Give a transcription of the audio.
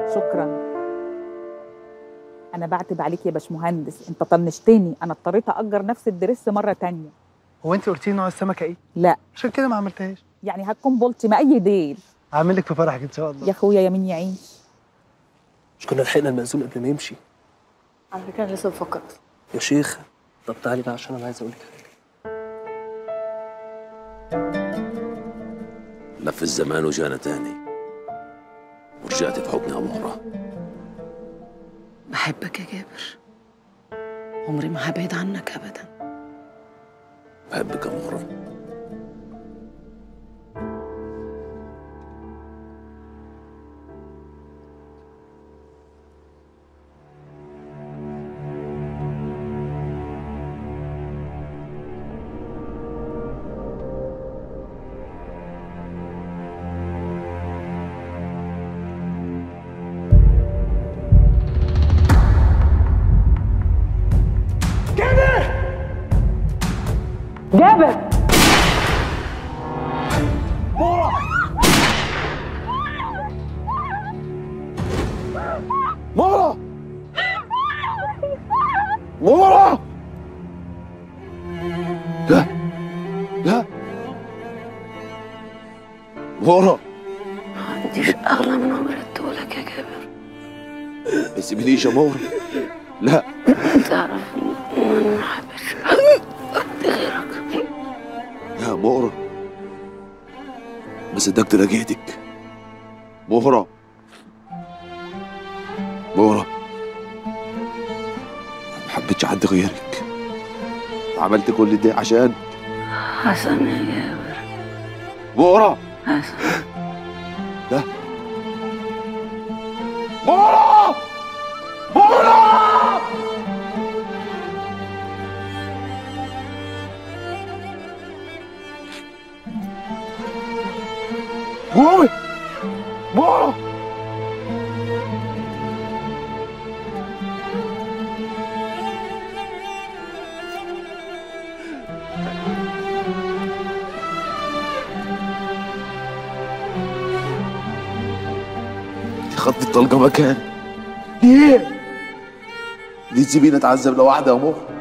شكرا انا بعتب عليك يا باشمهندس انت طنشتني انا اضطريت اجر نفس الدرس مره تانية هو انت قلتي لي نوع السمكه ايه لا عشان كده ما عملتهاش يعني هتكون بولتي ما اي ديل هعمل لك في فرحك ان شاء الله يا اخويا يمين يعيش مش كنا لحقنا المأذون قبل ما يمشي على فكره انا لسه بفكر يا شيخ طب تعالي بقى عشان انا عايز اقول لك حاجه لف الزمان وجانا تاني ورجعت في حضني أمورة بحبك يا جابر عمري ما هبعد عنك ابدا بحبك أمورة جابر مورا مورا لا لا مورا ما عنديش اغلى من عمري ادولك يا جابر ما تسيبنيش يا مورا لا تعرف ان انا ما حبيتش قد غيرك يا مورا ما صدقت لقيتك مورا مورا ما حبيتش حد غيرك عملت كل ده عشان حسن يا جابر مورا حسن مورا مورا قومي مورا خدت الطلقة مكان ليه؟ ليه تسيبيني اتعذب لوحدي يا مورا؟